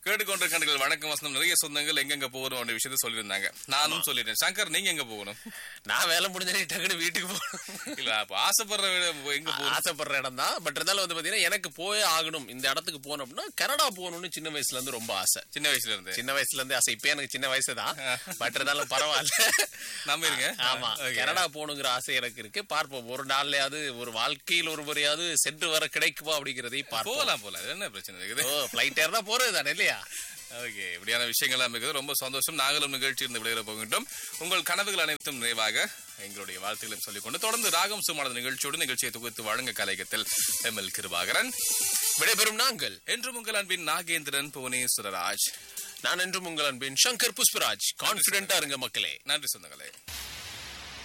கேட்டுக்கொண்டிருக்கின்ற வணக்கம் வசனம் நிறைய சொந்தங்கள் எங்கெங்க போகணும் அப்படின்ற விஷயத்த சொல்லியிருந்தாங்க நானும் சொல்லிட்டேன் சங்கர் நீங்க எங்க போகணும் நான் வேலை முடிஞ்சனே டக்குனு வீட்டுக்கு போகணும் இல்ல அப்ப ஆசைப்படுற விட எங்க போகணும் ஆசைப்படுற இடம் தான் பட் இருந்தாலும் வந்து பாத்தீங்கன்னா எனக்கு போயே ஆகணும் இந்த இடத்துக்கு போகணும் அப்படின்னா கனடா போகணும்னு சின்ன வயசுல இருந்து ரொம்ப ஆசை சின்ன வயசுல இருந்து சின்ன வயசுல இருந்து ஆசை இப்ப எனக்கு சின்ன வயசு தான் பட் இருந்தாலும் பரவாயில்ல நம்ப இருங்க ஆமா Okay. கனடா போகணுங்கிற ஆசை எனக்கு இருக்கு பார்ப்போம் ஒரு நாள்லயாவது ஒரு வாழ்க்கையில் ஒரு முறையாவது சென்று வர கிடைக்குமா அப்படிங்கறதை பார்ப்போம் போகலாம் போலாம் அது என்ன பிரச்சனை இருக்குது ஓ பிளைட் ஏறதா போறது தானே இல்லையா ஓகே இப்படியான விஷயங்கள் இருக்குது ரொம்ப சந்தோஷம் நாங்களும் நிகழ்ச்சி இருந்து விளையாட போகின்றோம் உங்கள் கனவுகள் அனைத்தும் நிறைவாக எங்களுடைய வாழ்த்துக்களையும் சொல்லிக்கொண்டு தொடர்ந்து ராகம் சுமானது நிகழ்ச்சியோடு நிகழ்ச்சியை தொகுத்து வழங்க கலையகத்தில் எம் எல் கிருபாகரன் விடைபெறும் நாங்கள் என்றும் உங்கள் அன்பின் நாகேந்திரன் புவனேஸ்வரராஜ் நான் என்றும் உங்கள் அன்பின் சங்கர் புஷ்பராஜ் கான்பிடென்டா இருங்க மக்களே நன்றி சொந்தங்களே